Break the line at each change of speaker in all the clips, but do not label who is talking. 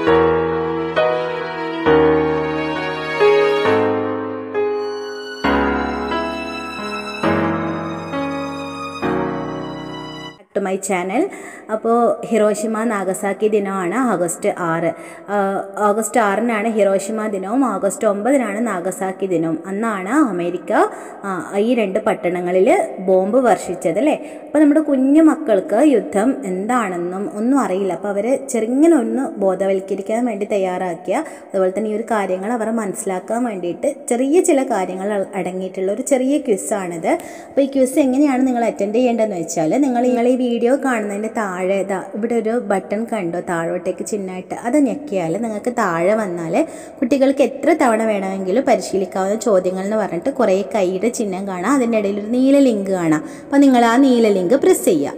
to my channel അപ്പോൾ Hiroshima Nagasaki ദിനമാണ് August ആറ് ആഹ് ഓഗസ്റ്റ് ആറിനാണ് ഹിറോഷിമ ദിനവും ഓഗസ്റ്റ് ഒമ്പതിനാണ് നാഗസാക്കി ദിനവും അന്നാണ് അമേരിക്ക ആ, ഈ രണ്ട് പട്ടണങ്ങളിൽ ബോംബ് വർഷിച്ചത് അല്ലേ അപ്പോൾ നമ്മുടെ കുഞ്ഞു മക്കൾക്ക് യുദ്ധം എന്താണെന്നും ഒന്നും അറിയില്ല അപ്പോൾ അവരെ ചെറുങ്ങനെ ഒന്ന് ബോധവൽക്കരിക്കാൻ വേണ്ടി തയ്യാറാക്കിയ അതുപോലെ തന്നെ ഈ ഒരു കാര്യങ്ങൾ അവർ മനസ്സിലാക്കാൻ വേണ്ടിയിട്ട് ചെറിയ ചില കാര്യങ്ങൾ അ- അടങ്ങിയിട്ടുള്ള ഒരു ചെറിയ ക്വിസ്സാണിത് അപ്പോൾ ഈ ക്വിസ് എങ്ങനെയാണ് നിങ്ങൾ അറ്റൻഡ് ചെയ്യേണ്ടതെന്ന് വെച്ചാൽ നിങ്ങൾ നിങ്ങൾ ഈ വീഡിയോ കാണുന്നതിൻ്റെ താഴെ ഇതാ ഇവിടെ ഒരു ബട്ടൺ കണ്ടോ താഴോട്ടേക്ക് ചിഹ്നമായിട്ട് അത് ഞെക്കിയാൽ നിങ്ങൾക്ക് താഴെ വന്നാൽ കുട്ടികൾക്ക് എത്ര തവണ വേണമെങ്കിലും പരിശീലിക്കാവുന്ന ചോദ്യങ്ങൾ എന്ന് പറഞ്ഞിട്ട് കുറേ കൈയുടെ ചിഹ്നം കാണാം അതിൻ്റെ ഇടയിൽ ഒരു നീല ലിങ്ക് കാണാം അപ്പോൾ നിങ്ങൾ ആ നീല ലിങ്ക് പ്രസ് ചെയ്യുക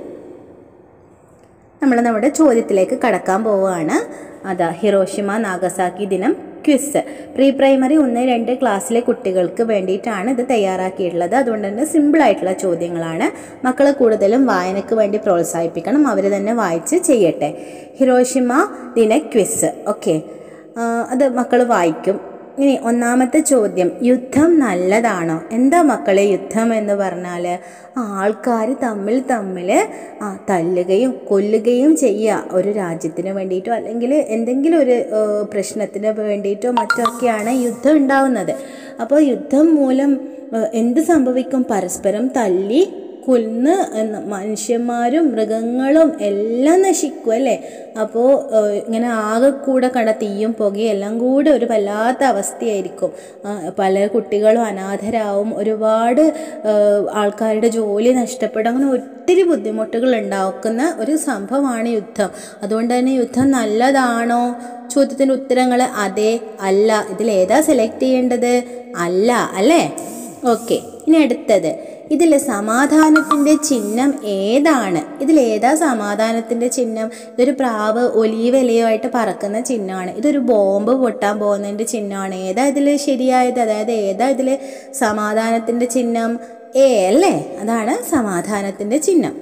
നമ്മൾ നമ്മുടെ ചോദ്യത്തിലേക്ക് കടക്കാൻ പോവുകയാണ് അതാ ഹിറോഷിമ നാഗസാക്കി ദിനം ക്വിസ് പ്രീ പ്രൈമറി ഒന്ന് രണ്ട് ക്ലാസ്സിലെ കുട്ടികൾക്ക് വേണ്ടിയിട്ടാണ് ഇത് തയ്യാറാക്കിയിട്ടുള്ളത് അതുകൊണ്ട് തന്നെ സിമ്പിൾ ആയിട്ടുള്ള ചോദ്യങ്ങളാണ് മക്കളെ കൂടുതലും വായനയ്ക്ക് വേണ്ടി പ്രോത്സാഹിപ്പിക്കണം അവർ തന്നെ വായിച്ച് ചെയ്യട്ടെ ഹിറോഷിമ ദിന ക്വിസ് ഓക്കെ അത് മക്കൾ വായിക്കും ഇനി ഒന്നാമത്തെ ചോദ്യം യുദ്ധം നല്ലതാണോ എന്താ മക്കളെ യുദ്ധം എന്ന് പറഞ്ഞാൽ ആൾക്കാർ തമ്മിൽ തമ്മിൽ ആ തല്ലുകയും കൊല്ലുകയും ചെയ്യുക ഒരു രാജ്യത്തിന് വേണ്ടിയിട്ടോ അല്ലെങ്കിൽ എന്തെങ്കിലും ഒരു ഏഹ്, പ്രശ്നത്തിന് വേണ്ടിയിട്ടോ മറ്റൊക്കെയാണ് യുദ്ധം ഉണ്ടാവുന്നത് അപ്പോൾ യുദ്ധം മൂലം ഏഹ്, എന്ത് സംഭവിക്കും പരസ്പരം തല്ലി കൊന്ന് എന്ന് മനുഷ്യന്മാരും മൃഗങ്ങളും എല്ലാം നശിക്കും അല്ലേ അപ്പോൾ ഇങ്ങനെ ആകെ കൂടെ കണ്ട തീയും പുകയും എല്ലാം കൂടെ ഒരു വല്ലാത്ത അവസ്ഥയായിരിക്കും ആ, പല കുട്ടികളും അനാഥരാവും ഒരുപാട് ആ, ആൾക്കാരുടെ ജോലി നഷ്ടപ്പെടും അങ്ങനെ ഒത്തിരി ബുദ്ധിമുട്ടുകൾ ഉണ്ടാക്കുന്ന ഒരു സംഭവമാണ് യുദ്ധം അതുകൊണ്ട് തന്നെ യുദ്ധം നല്ലതാണോ ചോദ്യത്തിൻ്റെ ഉത്തരങ്ങൾ അതെ അല്ല ഇതിൽ ഏതാ സെലക്ട് ചെയ്യേണ്ടത് അല്ല അല്ലേ ഓക്കെ ഇനി അടുത്തത് ഇതിൽ സമാധാനത്തിൻ്റെ ചിഹ്നം ഏതാണ് ഇതിൽ ഏതാ സമാധാനത്തിൻ്റെ ചിഹ്നം ഇതൊരു പ്രാവ് ഒലീവ് ഇലയുമായിട്ട് പറക്കുന്ന ചിഹ്നമാണ് ഇതൊരു ബോംബ് പൊട്ടാൻ പോകുന്നതിൻ്റെ ചിഹ്നമാണ് ഏതാ ഇതിൽ ശരിയായത് അതായത് ഏതാ ഇതിൽ സമാധാനത്തിൻ്റെ ചിഹ്നം എ അല്ലേ അതാണ് സമാധാനത്തിൻ്റെ ചിഹ്നം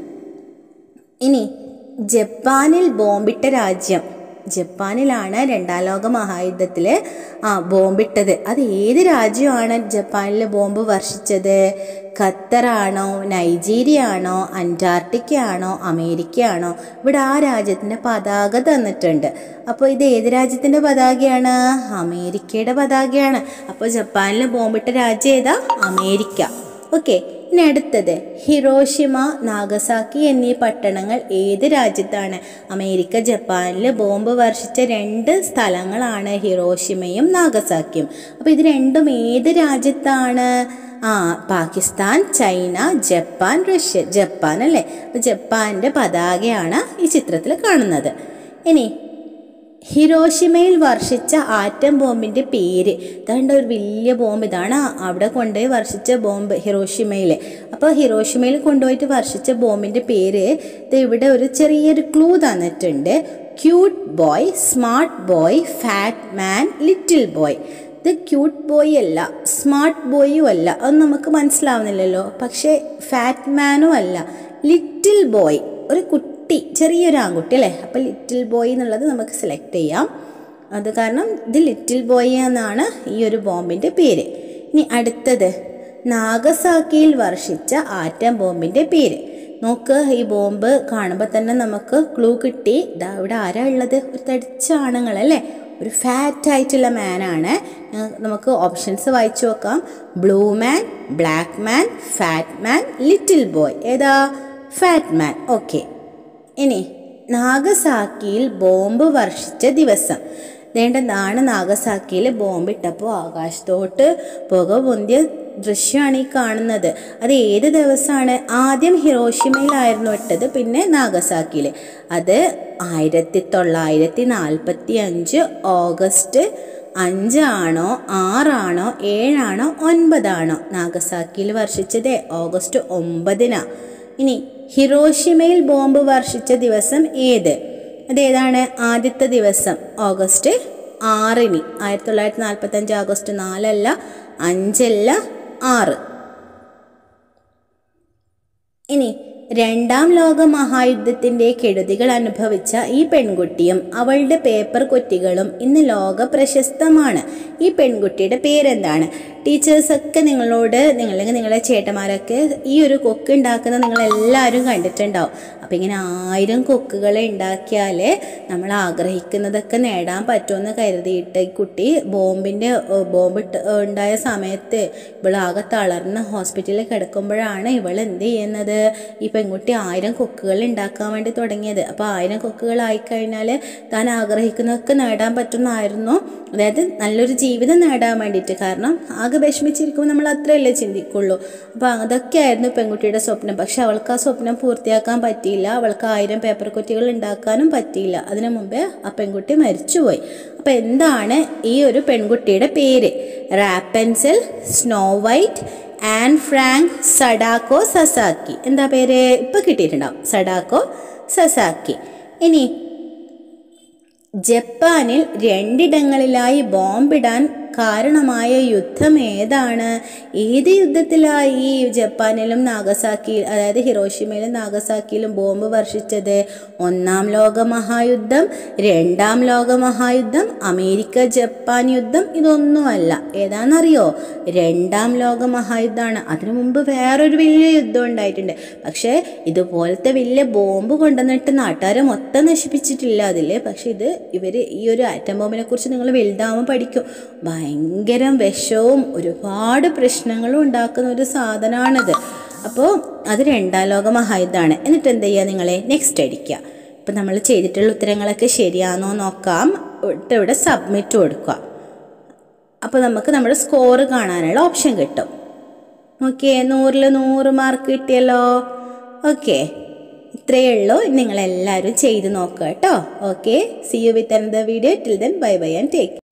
ഇനി ജപ്പാനിൽ ബോംബിട്ട രാജ്യം ജപ്പാനിലാണ് രണ്ടാം ലോക മഹായുദ്ധത്തിൽ ആ ബോംബിട്ടത് അത് ഏത് രാജ്യമാണ് ജപ്പാനിൽ ബോംബ് വർഷിച്ചത് ഖത്തറാണോ നൈജീരിയ ആണോ അന്റാർട്ടിക്ക ആണോ അമേരിക്ക ആണോ ഇവിടെ ആ രാജ്യത്തിൻ്റെ പതാക തന്നിട്ടുണ്ട് അപ്പോൾ ഇത് ഏത് രാജ്യത്തിൻ്റെ പതാകയാണ് അമേരിക്കയുടെ പതാകയാണ് അപ്പോൾ ജപ്പാനിൽ ബോംബിട്ട രാജ്യം ഏതാ അമേരിക്ക ഓക്കെ ഇനി അടുത്തത് ഹിറോഷിമ നാഗസാക്കി എന്നീ പട്ടണങ്ങൾ ഏത് രാജ്യത്താണ് അമേരിക്ക ജപ്പാനിൽ ബോംബ് വർഷിച്ച രണ്ട് സ്ഥലങ്ങളാണ് ഹിറോഷിമയും നാഗസാക്കിയും അപ്പോൾ ഇത് രണ്ടും ഏത് രാജ്യത്താണ് ആ Pakistan China Japan Russia Japan അല്ലേ അപ്പോൾ ജപ്പാൻ്റെ പതാകയാണ് ഈ ചിത്രത്തിൽ കാണുന്നത് ഇനി ഹിരോഷിമയിൽ വർഷിച്ച ആറ്റം ബോംബിൻ്റെ പേര് ഇതാണ്ട് ഒരു വലിയ ബോംബ് ഇതാണ് അവിടെ കൊണ്ടുപോയി വർഷിച്ച ബോംബ് ഹിരോഷിമയിൽ അപ്പോൾ ഹിരോഷിമയിൽ കൊണ്ടുപോയിട്ട് വർഷിച്ച ബോംബിൻ്റെ പേര് ഇത് ഇവിടെ ഒരു ചെറിയൊരു ക്ലൂ തന്നിട്ടുണ്ട് cute boy smart boy fat man little boy ഇത് ക്യൂട്ട് ബോയ് അല്ല സ്മാർട്ട് ബോയും അല്ല അത് നമുക്ക് മനസ്സിലാവുന്നില്ലല്ലോ പക്ഷേ ഫാറ്റ് മാനും അല്ല ലിറ്റിൽ ബോയ് ഒരു കുട്ടി ചെറിയൊരു ആൺകുട്ടി അല്ലേ അപ്പോൾ ലിറ്റിൽ ബോയ് എന്നുള്ളത് നമുക്ക് സെലക്ട് ചെയ്യാം അത് കാരണം ഇത് ലിറ്റിൽ ബോയ് എന്നാണ് ഈ ഒരു ബോംബിൻ്റെ പേര് ഇനി അടുത്തത് നാഗസാക്കിയിൽ വർഷിച്ച ആറ്റം ബോംബിൻ്റെ പേര് നോക്ക് ഈ ബോംബ് കാണുമ്പോൾ തന്നെ നമുക്ക് ക്ലൂ കിട്ടി ഇതാ ഇവിടെ ആരാ ഉള്ളത് ഒരു തടിച്ച ആണുങ്ങളല്ലേ ഒരു ഫാറ്റ് ആയിട്ടുള്ള മാനാണ് നമുക്ക് ഓപ്ഷൻസ് വായിച്ചു നോക്കാം blue man black man fat man little boy ഏതാ ഫാറ്റ് മാൻ ഓക്കെ ഇനി നാഗസാക്കിയിൽ ബോംബ് വർഷിച്ച ദിവസം വേണ്ടതാണ് നാഗസാക്കിയിൽ ബോംബിട്ടപ്പോൾ ആകാശത്തോട്ട് പുക പൊന്തിയ ദൃശ്യമാണ് ഈ കാണുന്നത് അത് ഏത് ദിവസമാണ് ആദ്യം ഹിറോഷിമയിലായിരുന്നു ഇട്ടത് പിന്നെ നാഗസാക്കിയിൽ അത് ആയിരത്തി തൊള്ളായിരത്തി നാൽപ്പത്തി അഞ്ച് ഓഗസ്റ്റ് അഞ്ചാണോ ആറാണോ ഏഴാണോ ഒൻപതാണോ നാഗസാക്കിയിൽ വർഷിച്ചത് ഓഗസ്റ്റ് ഒമ്പതിനാണ് ഇനി ഹിറോഷിമയിൽ ബോംബ് വർഷിച്ച ദിവസം ഏത് അതേതാണ് ആദ്യത്തെ ദിവസം ഓഗസ്റ്റ് ആറിന് ആയിരത്തി തൊള്ളായിരത്തി നാൽപ്പത്തഞ്ച് ഓഗസ്റ്റ് നാലല്ല അഞ്ചല്ല ആറ് ഇനി രണ്ടാം ലോക മഹായുദ്ധത്തിന്റെ കെടുതികൾ അനുഭവിച്ച ഈ പെൺകുട്ടിയും അവളുടെ പേപ്പർ കുറ്റികളും ഇന്ന് ലോക പ്രശസ്തമാണ് ഈ പെൺകുട്ടിയുടെ പേരെന്താണ് ടീച്ചേഴ്സൊക്കെ നിങ്ങളോട് നിങ്ങളല്ലെങ്കിൽ നിങ്ങളെ ചേട്ടന്മാരൊക്കെ ഈ ഒരു കൊക്ക് ഉണ്ടാക്കുന്നത് നിങ്ങളെല്ലാവരും കണ്ടിട്ടുണ്ടാവും അപ്പം ഇങ്ങനെ ആയിരം കൊക്കുകൾ ഉണ്ടാക്കിയാലേ നമ്മൾ ആഗ്രഹിക്കുന്നതൊക്കെ നേടാൻ പറ്റുമെന്ന് കരുതിയിട്ട് ഈ കുട്ടി ബോംബിൻ്റെ ബോംബ് ഇട്ട് ഉണ്ടായ സമയത്ത് ഇവളാകെ തളർന്ന് ഹോസ്പിറ്റലിൽ കിടക്കുമ്പോഴാണ് ഇവൾ എന്ത് ചെയ്യുന്നത് ഈ പെൺകുട്ടി ആയിരം കൊക്കുകൾ ഉണ്ടാക്കാൻ വേണ്ടി തുടങ്ങിയത് അപ്പോൾ ആയിരം കൊക്കുകളായി കഴിഞ്ഞാൽ താൻ ആഗ്രഹിക്കുന്നതൊക്കെ നേടാൻ പറ്റുന്നതായിരുന്നു അതായത് നല്ലൊരു ജീവിതം നേടാൻ വേണ്ടിയിട്ട് കാരണം ആകെ വിഷമിച്ചിരിക്കുമ്പോൾ നമ്മൾ അത്രയല്ലേ ചിന്തിക്കുള്ളൂ അപ്പോൾ അതൊക്കെയായിരുന്നു പെൺകുട്ടിയുടെ സ്വപ്നം പക്ഷെ അവൾക്ക് ആ സ്വപ്നം പൂർത്തിയാക്കാൻ പറ്റിയില്ല അവൾക്ക് ആയിരം പേപ്പർ കുറ്റികൾ ഉണ്ടാക്കാനും പറ്റിയില്ല അതിനു മുമ്പേ ആ പെൺകുട്ടി മരിച്ചുപോയി അപ്പോൾ എന്താണ് ഈ ഒരു പെൺകുട്ടിയുടെ പേര് Rapunzel Snow White Anne Frank Sadako Sasaki എന്താ പേര് ഇപ്പം കിട്ടിയിട്ടുണ്ടാവും സഡാക്കോ സസാക്കി ഇനി ജപ്പാനിൽ രണ്ടിടങ്ങളിലായി ബോംബിടാൻ കാരണമായ യുദ്ധം ഏതാണ് ഏത് യുദ്ധത്തിലായി ഈ ജപ്പാനിലും നാഗസാക്കിയിൽ അതായത് ഹിറോഷിമയിലും നാഗസാക്കിയിലും ബോംബ് വർഷിച്ചത് ഒന്നാം ലോക മഹായുദ്ധം രണ്ടാം ലോക മഹായുദ്ധം അമേരിക്ക ജപ്പാൻ യുദ്ധം ഇതൊന്നുമല്ല ഏതാണെന്നറിയോ രണ്ടാം ലോക മഹായുദ്ധമാണ് അതിനു മുമ്പ് വേറൊരു വലിയ യുദ്ധം ഉണ്ടായിട്ടുണ്ട് പക്ഷേ ഇതുപോലത്തെ വലിയ ബോംബ് കൊണ്ടുവന്നിട്ട് നാട്ടുകാരെ മൊത്തം നശിപ്പിച്ചിട്ടില്ല അതിൽ പക്ഷെ ഇത് ഇവർ ഈ ഒരു ആറ്റം ബോംബിനെ കുറിച്ച് നിങ്ങൾ വലുതാവുമ്പോൾ പഠിക്കും ഭയങ്കര വിഷവും ഒരുപാട് പ്രശ്നങ്ങളും ഉണ്ടാക്കുന്ന ഒരു സാധനമാണിത് അപ്പോൾ അത് രണ്ടാം ലോക മഹായുദ്ധമാണ് എന്നിട്ട് എന്ത് ചെയ്യുക നിങ്ങളെ നെക്സ്റ്റ് അടിക്കുക ഇപ്പം നമ്മൾ ചെയ്തിട്ടുള്ള ഉത്തരങ്ങളൊക്കെ ശരിയാണോ നോക്കാം എന്നിട്ട് ഇവിടെ സബ്മിറ്റ് കൊടുക്കുക അപ്പോൾ നമുക്ക് നമ്മുടെ സ്കോർ കാണാനുള്ള ഓപ്ഷൻ കിട്ടും ഓക്കെ നൂറിൽ നൂറ് മാർക്ക് കിട്ടിയല്ലോ ഓക്കെ ഇത്രയേ ഉള്ളൂ നിങ്ങളെല്ലാവരും ചെയ്ത് നോക്കുക കേട്ടോ okay see you with another video till then bye bye and take